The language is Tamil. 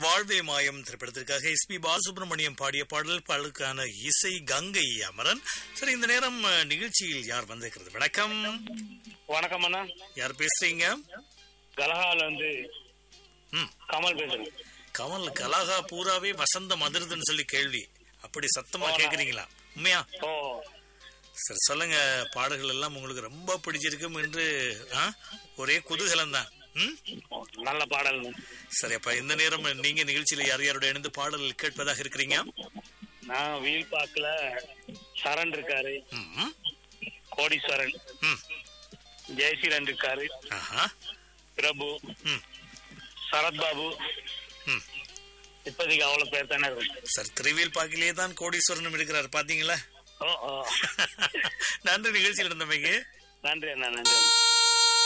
வாழ்வே மாயம் திரைப்படத்திற்காக எஸ் பி பாலசுப்ரமணியம் பாடிய பாடல் பாடலுக்கான இசை கங்கை அமரன் சரி இந்த நேரம் அஹ், நிகழ்ச்சியில் யார் வந்திருக்கிறது வணக்கம் வணக்கம் அண்ணா யார் பேசுறீங்க கலகால வந்து ம் கமல் பேசுறேன் கமல் கலாகா பூராவே வசந்தம் அதிருதுன்னு சொல்லி கேள்வி அப்படி சத்தமா கேக்குறீங்களா உண்மையா ஓ சரி சொல்லுங்க பாடல்கள் எல்லாம் உங்களுக்கு ரொம்ப பிடிச்சிருக்கும் என்று ஆ? ஒரே குதூகலம் தான் ம் நல்ல பாடல் சரி அப்ப இந்த நேரம் நீங்க நிகழ்ச்சியில யார் யாரோட இணைந்து பாடல் கேட்பதாக இருக்கிறீங்க நான் வீல் பாக்குல சரண் இருக்காரு ம் கோடீஸ்வரன் ம் ஜெயசீலன் இருக்காரு ஆஹா பிரபு ம் சரத்பாபு ம் இப்போதைக்கு அவ்வளவு பேர் தானே இருக்கு சார் திருவியல் பாக்கிலே தான் கோடீஸ்வரனும் இருக்கிறார் பாத்தீங்களா ஓ ஓ நன்றி நிகழ்ச்சியில் இருந்தமைக்கு நன்றி அண்ணா நன்றி அண்ணா